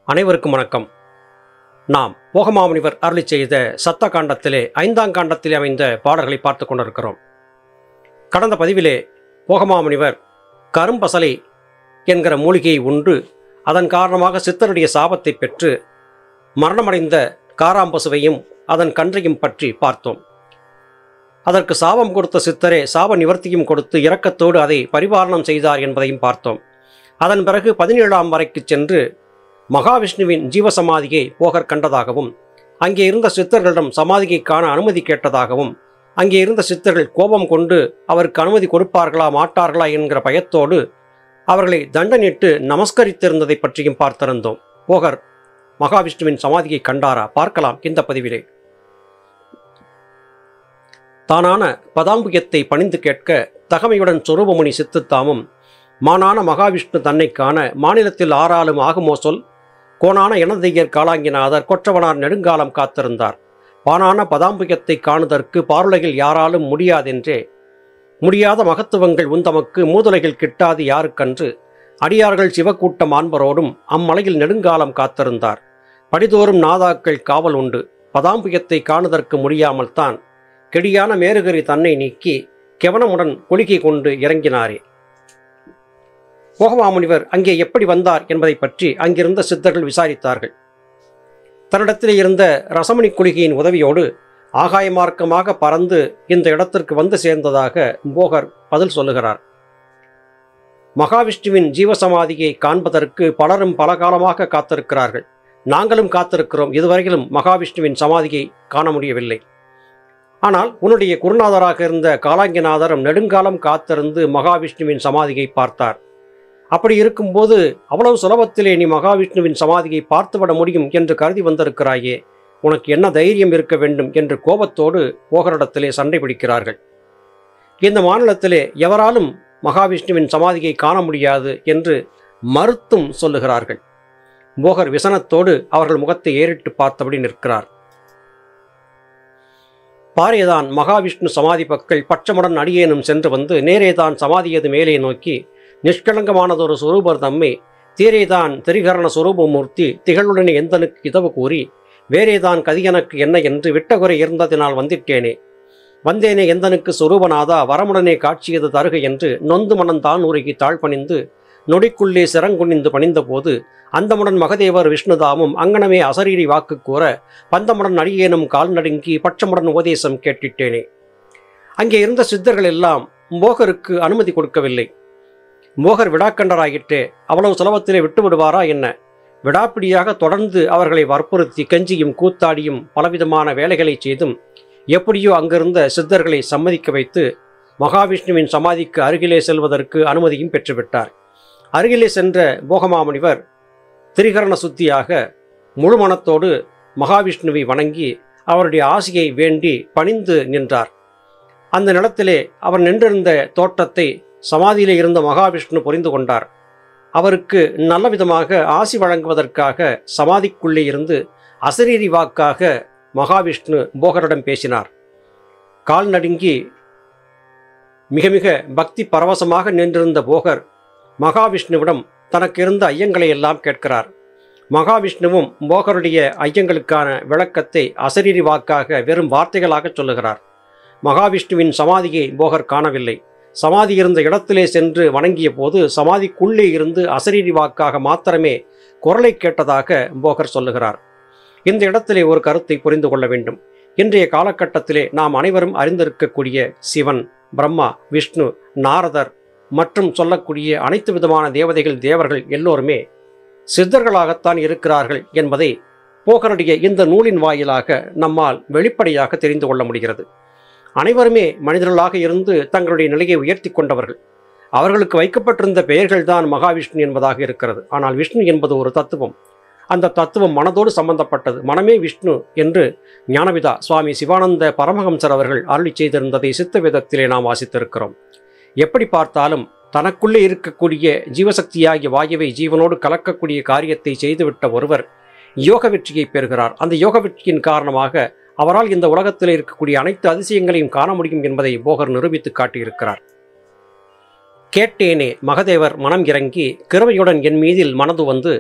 அனைவருக்கும் வணக்கம் நாம் போகமாமுனிவர் அருளி செய்த சத்த காண்டத்திலே ஐந்தாம் காண்டத்திலே அமைந்த பாடல்களை பார்த்து கொண்டிருக்கிறோம் கடந்த பதிவிலே போகமாமுனிவர் கரும்பசலை என்கிற மூலிகையை உண்டு அதன் காரணமாக சித்தருடைய சாபத்தை பெற்று மரணமடைந்த காராம்பசுவையும் அதன் கன்றையும் பற்றி பார்த்தோம் அதற்கு சாபம் கொடுத்த சித்தரே சாப நிவர்த்தியும் கொடுத்து இரக்கத்தோடு அதை பரிபாலனம் செய்தார் என்பதையும் பார்த்தோம் அதன் பிறகு பதினேழாம் வரைக்கு சென்று மகாவிஷ்ணுவின் ஜீவசமாதியை போகர் கண்டதாகவும் அங்கே இருந்த சித்தர்களிடம் சமாதியை காண அனுமதி கேட்டதாகவும் அங்கே இருந்த சித்தர்கள் கோபம் கொண்டு அவருக்கு அனுமதி கொடுப்பார்களா மாட்டார்களா என்கிற பயத்தோடு அவர்களை தண்டனிட்டு நமஸ்கரித்திருந்ததை பற்றியும் பார்த்திருந்தோம் போகர் மகாவிஷ்ணுவின் சமாதியை கண்டாரா பார்க்கலாம் இந்த பதிவிலே தானான பதாம்புயத்தை பணிந்து கேட்க தகமையுடன் சொரூபமுனி சித்துத்தாமும் மானான மகாவிஷ்ணு தன்னை காண மாநிலத்தில் ஆறாலும் ஆகுமோ சொல் கோணான எனதையர் காலாங்கினாதர் கொற்றவனார் நெடுங்காலம் காத்திருந்தார் பானான பதாம்புயத்தை காணுதற்கு பாருலகில் யாராலும் முடியாதென்றே முடியாத மகத்துவங்கள் உந்தமக்கு மூதுலகில் கிட்டாது யாருக்கன்று அடியார்கள் சிவக்கூட்டம் ஆண்பரோடும் அம்மலையில் நெடுங்காலம் காத்திருந்தார் படிதோறும் நாதாக்கள் காவல் உண்டு பதாம்புயத்தை காணுதற்கு முடியாமல் தான் கெடியான மேருகரி தன்னை நீக்கி கெவனமுடன் கொலிகை கொண்டு இறங்கினாரே போகமாமுனிவர் அங்கே எப்படி வந்தார் என்பதை பற்றி அங்கிருந்த சித்தர்கள் விசாரித்தார்கள் தன்னிடத்திலே இருந்த ரசமணி குளிகையின் உதவியோடு ஆகாய மார்க்கமாக பறந்து இந்த இடத்திற்கு வந்து சேர்ந்ததாக போகர் பதில் சொல்லுகிறார் மகாவிஷ்ணுவின் ஜீவசமாதியை காண்பதற்கு பலரும் பல காலமாக காத்திருக்கிறார்கள் நாங்களும் காத்திருக்கிறோம் இதுவரையிலும் மகாவிஷ்ணுவின் சமாதியை காண முடியவில்லை ஆனால் உன்னுடைய குருநாதராக இருந்த காலாங்கிநாதரும் நெடுங்காலம் காத்திருந்து மகாவிஷ்ணுவின் சமாதியை பார்த்தார் அப்படி இருக்கும்போது அவ்வளவு சுலபத்திலே நீ மகாவிஷ்ணுவின் சமாதியை பார்த்துவிட முடியும் என்று கருதி வந்திருக்கிறாயே உனக்கு என்ன தைரியம் இருக்க வேண்டும் என்று கோபத்தோடு போகரிடத்திலே சண்டை பிடிக்கிறார்கள் இந்த மாநிலத்திலே எவராலும் மகாவிஷ்ணுவின் சமாதியை காண முடியாது என்று மறுத்தும் சொல்லுகிறார்கள் போகர் விசனத்தோடு அவர்கள் முகத்தை ஏறிட்டு பார்த்தபடி நிற்கிறார் பாரேதான் மகாவிஷ்ணு சமாதி பக்கள் பச்சமுடன் அடியேனும் சென்று வந்து நேரேதான் சமாதியது மேலே நோக்கி நிஷ்கலங்கமானதொரு சுரூபர் தம்மை தீரேதான் திரிகரண சுரூபமூர்த்தி திகழுடனே எந்தனுக்கு இதவு கூறி வேறேதான் கதியனக்கு என்ன என்று விட்டகுறை இருந்ததினால் வந்திட்டேனே வந்தேனே எந்தனுக்கு சுரூபநாதா வரமுடனே காட்சியது தருக என்று நொந்து மனம் தான் உருகி தாழ்பணிந்து நொடிக்குள்ளே சிறங்குனிந்து பணிந்தபோது அந்தமுடன் மகதேவர் விஷ்ணுதாமும் அங்கனமே அசரீரி வாக்கு கூற பந்தமுடன் அடியேனும் கால் நடுங்கி பட்சமுடன் உபதேசம் கேட்டிட்டேனே அங்கே இருந்த சித்தர்கள் எல்லாம் மோகருக்கு அனுமதி கொடுக்கவில்லை மோகர் விடாக்கண்டராயிற்றே அவ்வளவு சுலபத்திலே விட்டு விடுவாரா என்ன விடாப்பிடியாக தொடர்ந்து அவர்களை வற்புறுத்தி கெஞ்சியும் கூத்தாடியும் பலவிதமான வேலைகளை செய்தும் எப்படியோ அங்கிருந்த சித்தர்களை சம்மதிக்க வைத்து மகாவிஷ்ணுவின் சமாதிக்கு அருகிலே செல்வதற்கு அனுமதியும் பெற்றுவிட்டார் அருகிலே சென்ற போகமாமுனிவர் திரிகரண சுத்தியாக முழு மனத்தோடு மகாவிஷ்ணுவை வணங்கி அவருடைய ஆசையை வேண்டி பணிந்து நின்றார் அந்த நிலத்திலே அவர் நின்றிருந்த தோட்டத்தை சமாதியிலே இருந்த மகாவிஷ்ணு புரிந்து கொண்டார் அவருக்கு நல்ல விதமாக ஆசி வழங்குவதற்காக சமாதிக்குள்ளே இருந்து அசரீரி வாக்காக மகாவிஷ்ணு போகரிடம் பேசினார் கால் நடுங்கி மிக மிக பக்தி பரவசமாக நின்றிருந்த போகர் மகாவிஷ்ணுவிடம் தனக்கு இருந்த ஐயங்களை எல்லாம் கேட்கிறார் மகாவிஷ்ணுவும் போகருடைய ஐயங்களுக்கான விளக்கத்தை அசரீரி வாக்காக வெறும் வார்த்தைகளாக சொல்லுகிறார் மகாவிஷ்ணுவின் சமாதியை போகர் காணவில்லை சமாதி இருந்த இடத்திலே சென்று வணங்கிய போது சமாதிக்குள்ளே இருந்து அசரீரி வாக்காக மாத்திரமே குரலை கேட்டதாக போகர் சொல்லுகிறார் இந்த இடத்திலே ஒரு கருத்தை புரிந்து கொள்ள வேண்டும் இன்றைய காலகட்டத்திலே நாம் அனைவரும் அறிந்திருக்கக்கூடிய சிவன் பிரம்மா விஷ்ணு நாரதர் மற்றும் சொல்லக்கூடிய அனைத்து விதமான தேவதைகள் தேவர்கள் எல்லோருமே சித்தர்களாகத்தான் இருக்கிறார்கள் என்பதை போகருடைய இந்த நூலின் வாயிலாக நம்மால் வெளிப்படையாக தெரிந்து கொள்ள முடிகிறது அனைவருமே மனிதர்களாக இருந்து தங்களுடைய நிலையை உயர்த்தி கொண்டவர்கள் அவர்களுக்கு வைக்கப்பட்டிருந்த பெயர்கள்தான் மகாவிஷ்ணு என்பதாக இருக்கிறது ஆனால் விஷ்ணு என்பது ஒரு தத்துவம் அந்த தத்துவம் மனதோடு சம்பந்தப்பட்டது மனமே விஷ்ணு என்று ஞானவிதா சுவாமி சிவானந்த பரமஹம்சர் அவர்கள் அருளி செய்திருந்ததை சித்த வேதத்திலே நாம் வாசித்திருக்கிறோம் எப்படி பார்த்தாலும் தனக்குள்ளே இருக்கக்கூடிய ஜீவசக்தியாகிய வாயுவை ஜீவனோடு கலக்கக்கூடிய காரியத்தை செய்துவிட்ட ஒருவர் யோக வெற்றியை பெறுகிறார் அந்த யோக வெற்றியின் காரணமாக அவரால் இந்த உலகத்தில் இருக்கக்கூடிய அனைத்து அதிசயங்களையும் காண முடியும் என்பதை போகர் நிரூபித்து காட்டியிருக்கிறார் கேட்டேனே மகதேவர் மனம் இறங்கி கிருபையுடன் என் மீதில் மனது வந்து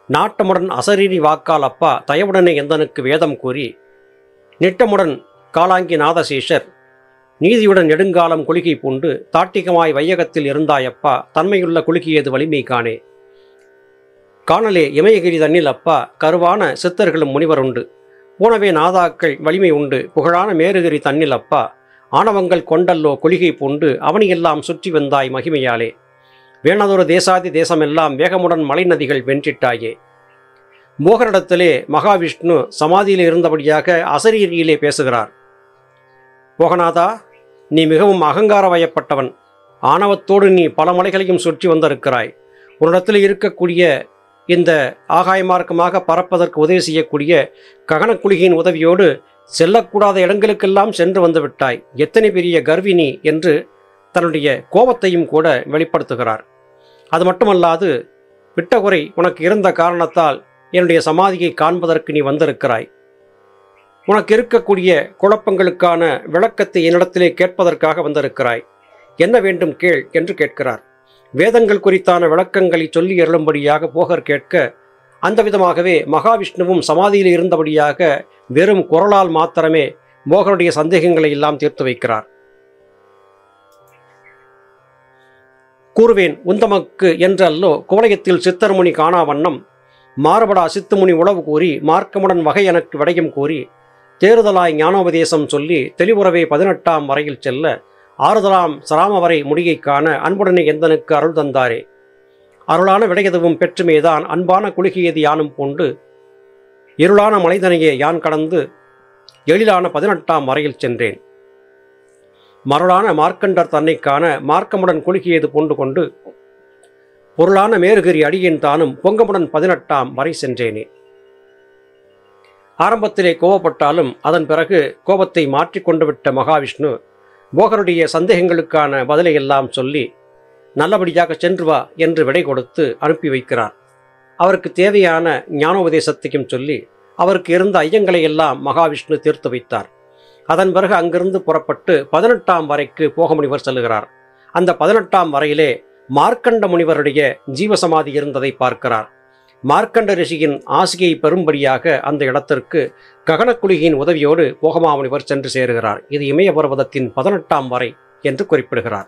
நாட்டமுடன் அசரீரி வாக்கால் அப்பா தயவுடனே எந்தனுக்கு வேதம் கூறி நிட்டமுடன் காலாங்கி நாதசேஷர் நீதியுடன் நெடுங்காலம் குலுகி பூண்டு தாட்டிகமாய் வையகத்தில் இருந்தாயப்பா தன்மையுள்ள குலுக்கியது வலிமை காணே காணலே இமயகிரி தன்னில் அப்பா கருவான சித்தர்களும் முனிவர் உண்டு பூனவே நாதாக்கள் வலிமை உண்டு புகழான மேருகிரி தன்னில் அப்பா ஆணவங்கள் கொண்டல்லோ குளிகை பூண்டு அவனியெல்லாம் சுற்றி வந்தாய் மகிமையாலே வேணதொரு தேசாதி தேசமெல்லாம் வேகமுடன் மலைநதிகள் வென்றிட்டாயே மோகனிடத்திலே மகாவிஷ்ணு சமாதியில் இருந்தபடியாக அசரீரியிலே பேசுகிறார் போகநாதா நீ மிகவும் அகங்கார வயப்பட்டவன் ஆணவத்தோடு நீ பல மலைகளையும் சுற்றி வந்திருக்கிறாய் உன்னிடத்தில் இருக்கக்கூடிய இந்த ஆகாய மார்க்கமாக பறப்பதற்கு உதவி செய்யக்கூடிய ககனக்குளிகையின் உதவியோடு செல்லக்கூடாத இடங்களுக்கெல்லாம் சென்று வந்து விட்டாய் எத்தனை பெரிய கர்வினி என்று தன்னுடைய கோபத்தையும் கூட வெளிப்படுத்துகிறார் அது மட்டுமல்லாது விட்டகுறை உனக்கு இருந்த காரணத்தால் என்னுடைய சமாதியை காண்பதற்கு நீ வந்திருக்கிறாய் உனக்கு இருக்கக்கூடிய குழப்பங்களுக்கான விளக்கத்தை என்னிடத்திலே கேட்பதற்காக வந்திருக்கிறாய் என்ன வேண்டும் கேள் என்று கேட்கிறார் வேதங்கள் குறித்தான விளக்கங்களை சொல்லி அருளும்படியாக போகர் கேட்க அந்த விதமாகவே மகாவிஷ்ணுவும் சமாதியில் இருந்தபடியாக வெறும் குரலால் மாத்திரமே போகருடைய சந்தேகங்களை எல்லாம் தீர்த்து வைக்கிறார் கூறுவேன் உந்தமக்கு என்றல்லோ குவலயத்தில் சித்தர்முனி காணா வண்ணம் மாறுபடா சித்துமுனி உளவு கூறி மார்க்கமுடன் வகை எனக்கு விடயம் கூறி தேறுதலாய் ஞானோபதேசம் சொல்லி தெளிவுறவே பதினெட்டாம் வரையில் செல்ல ஆறுதலாம் சராம வரை முடியைக் காண அன்புடனே எந்தனுக்கு அருள் தந்தாரே அருளான விடையதுவும் பெற்றுமேதான் அன்பான குலுகியது யானும் பூண்டு இருளான மலைதனையே யான் கடந்து எழிலான பதினெட்டாம் வரையில் சென்றேன் மருளான மார்க்கண்டர் தன்னை காண மார்க்கமுடன் குலுக்கியது பூண்டு கொண்டு பொருளான மேருகிரி அடியேன் தானும் பொங்கமுடன் பதினெட்டாம் வரை சென்றேனே ஆரம்பத்திலே கோபப்பட்டாலும் அதன் பிறகு கோபத்தை மாற்றிக்கொண்டு விட்ட மகாவிஷ்ணு போகருடைய சந்தேகங்களுக்கான பதிலை எல்லாம் சொல்லி நல்லபடியாக சென்று வா என்று விடை கொடுத்து அனுப்பி வைக்கிறார் அவருக்கு தேவையான ஞானோபதேசத்தையும் சொல்லி அவருக்கு இருந்த ஐயங்களை எல்லாம் மகாவிஷ்ணு தீர்த்து வைத்தார் அதன் பிறகு அங்கிருந்து புறப்பட்டு பதினெட்டாம் வரைக்கு போக முனிவர் செல்லுகிறார் அந்த பதினெட்டாம் வரையிலே மார்க்கண்ட முனிவருடைய ஜீவசமாதி இருந்ததை பார்க்கிறார் மார்க்கண்ட ரிஷியின் ஆசியை பெறும்படியாக அந்த இடத்திற்கு ககனக்குளிகையின் உதவியோடு போகமாமுனிவர் சென்று சேருகிறார் இது இமய பர்வதத்தின் பதினெட்டாம் வரை என்று குறிப்பிடுகிறார்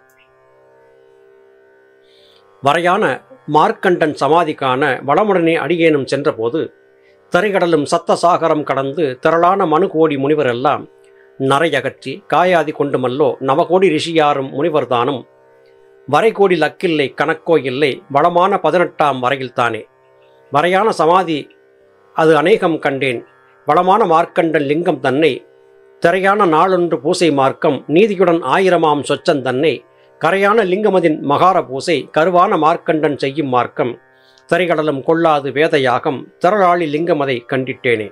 வரையான மார்க்கண்டன் சமாதி காண வளமுடனே அடியேனும் சென்றபோது தரைகடலும் சத்த சாகரம் கடந்து திரளான மனு கோடி முனிவர் எல்லாம் நரையகற்றி காயாதி கொண்டுமல்லோ நவகோடி ரிஷியாரும் முனிவர்தானும் வரைகோடி லக்கில்லை கணக்கோ இல்லை வளமான பதினெட்டாம் வரையில்தானே வரையான சமாதி அது அநேகம் கண்டேன் வளமான மார்க்கண்டன் லிங்கம் தன்னை திரையான நாளொன்று பூசை மார்க்கம் நீதியுடன் ஆயிரமாம் சொச்சன் தன்னை கரையான லிங்கமதின் மகார பூசை கருவான மார்க்கண்டன் செய்யும் மார்க்கம் திரைகடலும் கொள்ளாது வேதயாகம் திரளாளி லிங்கமதை கண்டிட்டேனே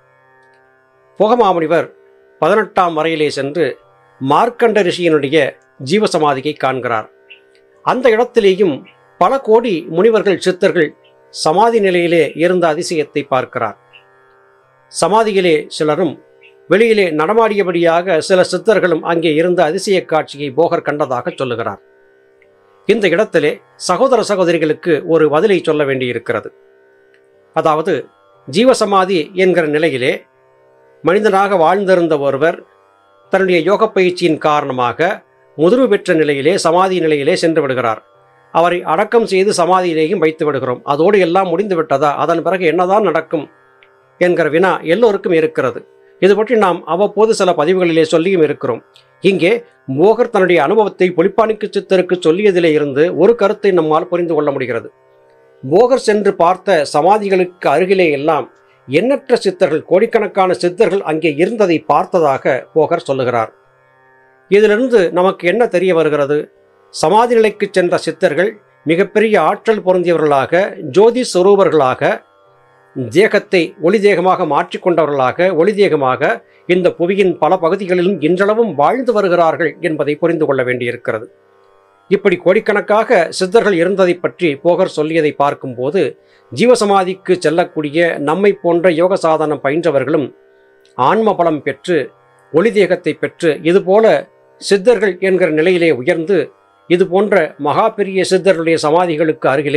புகமாமுனிவர் பதினெட்டாம் வரையிலே சென்று மார்க்கண்ட ரிஷியினுடைய ஜீவசமாதியை காண்கிறார் அந்த இடத்திலேயும் பல கோடி முனிவர்கள் சித்தர்கள் சமாதி நிலையிலே இருந்த அதிசயத்தை பார்க்கிறார் சமாதியிலே சிலரும் வெளியிலே நடமாடியபடியாக சில சித்தர்களும் அங்கே இருந்த அதிசய காட்சியை போகர் கண்டதாக சொல்லுகிறார் இந்த இடத்திலே சகோதர சகோதரிகளுக்கு ஒரு பதிலை சொல்ல வேண்டியிருக்கிறது அதாவது ஜீவசமாதி என்கிற நிலையிலே மனிதனாக வாழ்ந்திருந்த ஒருவர் தன்னுடைய யோக பயிற்சியின் காரணமாக முதிர்வு பெற்ற நிலையிலே சமாதி நிலையிலே சென்று விடுகிறார் அவரை அடக்கம் செய்து சமாதியிலேயும் வைத்து விடுகிறோம் அதோடு எல்லாம் முடிந்து விட்டதா அதன் பிறகு என்னதான் நடக்கும் என்கிற வினா எல்லோருக்கும் இருக்கிறது இது பற்றி நாம் அவ்வப்போது சில பதிவுகளிலே சொல்லியும் இருக்கிறோம் இங்கே மோகர் தன்னுடைய அனுபவத்தை பொலிப்பானிக்கு சித்தருக்கு சொல்லியதிலே இருந்து ஒரு கருத்தை நம்மால் புரிந்து கொள்ள முடிகிறது போகர் சென்று பார்த்த சமாதிகளுக்கு அருகிலே எல்லாம் எண்ணற்ற சித்தர்கள் கோடிக்கணக்கான சித்தர்கள் அங்கே இருந்ததை பார்த்ததாக போகர் சொல்லுகிறார் இதிலிருந்து நமக்கு என்ன தெரிய வருகிறது சமாதி நிலைக்கு சென்ற சித்தர்கள் மிகப்பெரிய ஆற்றல் பொருந்தியவர்களாக ஜோதி சொரூபர்களாக தேகத்தை ஒளி தேகமாக மாற்றிக்கொண்டவர்களாக ஒளி தேகமாக இந்த புவியின் பல பகுதிகளிலும் இன்றளவும் வாழ்ந்து வருகிறார்கள் என்பதை புரிந்து கொள்ள வேண்டியிருக்கிறது இப்படி கோடிக்கணக்காக சித்தர்கள் இருந்ததை பற்றி போகர் சொல்லியதை பார்க்கும்போது ஜீவசமாதிக்கு செல்லக்கூடிய நம்மை போன்ற யோக சாதனம் பயின்றவர்களும் ஆன்ம பலம் பெற்று ஒளி தேகத்தை பெற்று இதுபோல சித்தர்கள் என்கிற நிலையிலே உயர்ந்து இது போன்ற மகா பெரிய சித்தர்களுடைய சமாதிகளுக்கு அருகிலே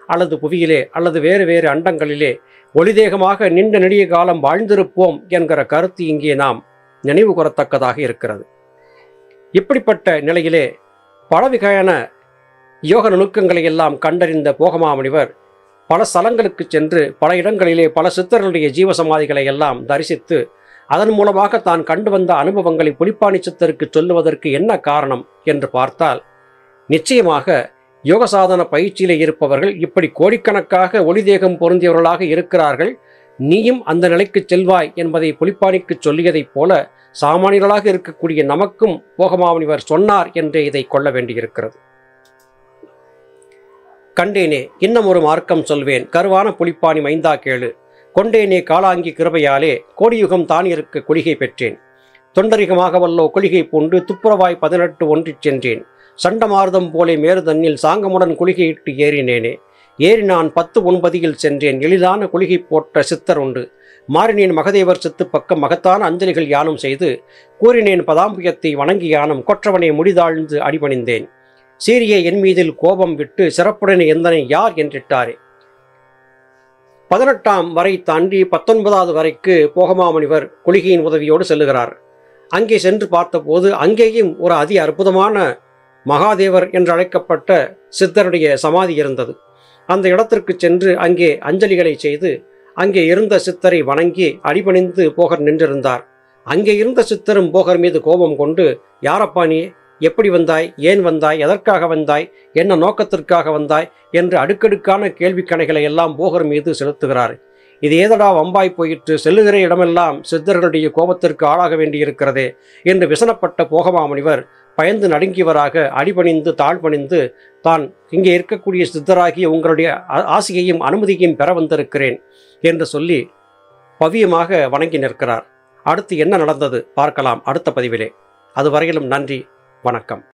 அல்லது புவியிலே அல்லது வேறு வேறு அண்டங்களிலே ஒளிதேகமாக நீண்ட நெடிய காலம் வாழ்ந்திருப்போம் என்கிற கருத்து இங்கே நாம் நினைவு கூறத்தக்கதாக இருக்கிறது இப்படிப்பட்ட நிலையிலே பலவகையான யோக நுணுக்கங்களை எல்லாம் கண்டறிந்த போகமாமுனிவர் பல ஸ்தலங்களுக்கு சென்று பல இடங்களிலே பல சித்தர்களுடைய ஜீவசமாதிகளை எல்லாம் தரிசித்து அதன் மூலமாக தான் கண்டு வந்த அனுபவங்களை புலிப்பாணி சித்தருக்கு சொல்லுவதற்கு என்ன காரணம் என்று பார்த்தால் நிச்சயமாக யோக சாதன பயிற்சியிலே இருப்பவர்கள் இப்படி கோடிக்கணக்காக ஒளிதேகம் பொருந்தியவர்களாக இருக்கிறார்கள் நீயும் அந்த நிலைக்கு செல்வாய் என்பதை புலிப்பாணிக்கு சொல்லியதைப் போல சாமானியர்களாக இருக்கக்கூடிய நமக்கும் போகமாமுனிவர் சொன்னார் என்றே இதை கொள்ள வேண்டியிருக்கிறது கண்டேனே இன்னும் ஒரு மார்க்கம் சொல்வேன் கருவான புலிப்பாணி மைந்தா கேளு கொண்டேனே காலாங்கி கிருபையாலே கோடியுகம் தான் இருக்க கொள்கை பெற்றேன் தொண்டரிகமாக வல்லோ கொள்கை பூண்டு துப்புரவாய் பதினெட்டு ஒன்றிச் சென்றேன் சண்டமார்தம் போலே மேறு தன்னில் சாங்கமுடன் குளிகையிட்டு ஏறினேனே ஏறினான் பத்து ஒன்பதியில் சென்றேன் எளிதான குளிகை போட்ட சித்தர் உண்டு மாறினேன் மகதேவர் சித்து பக்கம் மகத்தான அஞ்சலிகள் யானும் செய்து கூறினேன் பதாம்புயத்தை வணங்கி யானும் கொற்றவனை முடிதாழ்ந்து அடிபணிந்தேன் சீரிய என் மீதில் கோபம் விட்டு சிறப்புடனே எந்தனை யார் என்றிட்டாரே பதினெட்டாம் வரை தாண்டி பத்தொன்பதாவது வரைக்கு போகமாமுனிவர் குளிகையின் உதவியோடு செல்லுகிறார் அங்கே சென்று பார்த்தபோது அங்கேயும் ஒரு அதி அற்புதமான மகாதேவர் என்று அழைக்கப்பட்ட சித்தருடைய சமாதி இருந்தது அந்த இடத்திற்கு சென்று அங்கே அஞ்சலிகளை செய்து அங்கே இருந்த சித்தரை வணங்கி அடிபணிந்து போகர் நின்றிருந்தார் அங்கே இருந்த சித்தரும் போகர் மீது கோபம் கொண்டு யாரப்பா நீ எப்படி வந்தாய் ஏன் வந்தாய் எதற்காக வந்தாய் என்ன நோக்கத்திற்காக வந்தாய் என்று அடுக்கடுக்கான கேள்வி கணைகளை எல்லாம் போகர் மீது செலுத்துகிறார் இது ஏதடா வம்பாய் போயிற்று செல்லுகிற இடமெல்லாம் சித்தர்களுடைய கோபத்திற்கு ஆளாக வேண்டியிருக்கிறதே என்று விசனப்பட்ட போகமாமுனிவர் பயந்து நடுங்கியவராக அடிபணிந்து தாழ்பணிந்து தான் இங்கே இருக்கக்கூடிய சித்தராகிய உங்களுடைய ஆ- ஆசியையும் அனுமதியையும் பெற வந்திருக்கிறேன் என்று சொல்லி பவியமாக வணங்கி நிற்கிறார் அடுத்து என்ன நடந்தது பார்க்கலாம் அடுத்த பதிவிலே அதுவரையிலும் நன்றி வணக்கம்